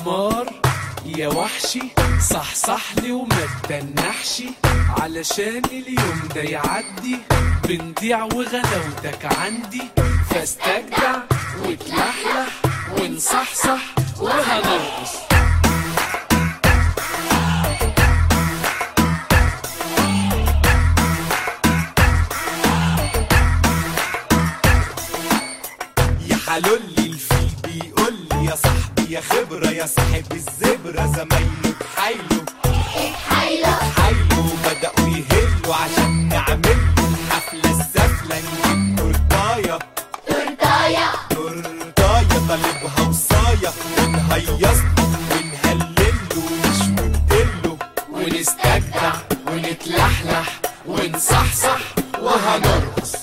حمار يا وحشي صح صح لي وما تتنحش علشان اليوم ده يعدي بنضيع وغلاوتك عندي فاستجدع وتلحلح ونصحصح وهنرقص يا حلولي الفيل بيقول لي يا صاحبي يا خبرة يا صاحب الزبرة زمايله بحايله حايله بدأوا يهلوا عشان نعمل له الحفلة السفلة نجيب تورتاية تورتاية طالبها وصاية ونهيص ونهلله ونشمتله ونستجدع ونتلحلح ونصحصح وهنرقص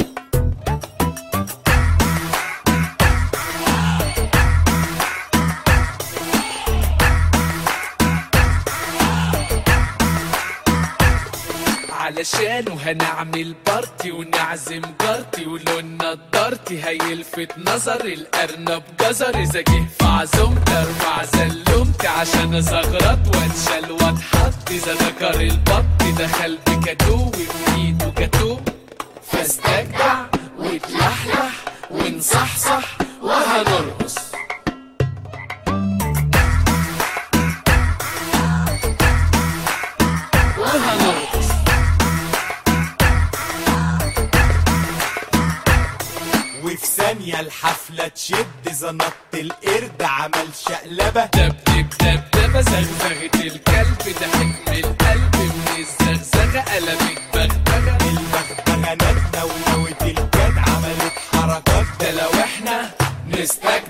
علشانه هنعمل بارتي ونعزم جارتي ولون نضارتي هيلفت نظر الارنب جزر اذا جه في عزومتي ارفع زلومتي عشان ازغرط واتشال واتحط اذا ذكر البط دخل بكادو وفي ايده جاتوه فاستجدع وتلحلح ونصحصح وهنرقص وهنرقص وفي ثانية الحفلة تشد زنط القرد عمل شقلبة دبدب دبدبة زغزغة الكلب ضحك من القلب من الزغزغة قلبت بغبغة البغبغانات نونوت الجد عملت حركات ده لو احنا نستجدع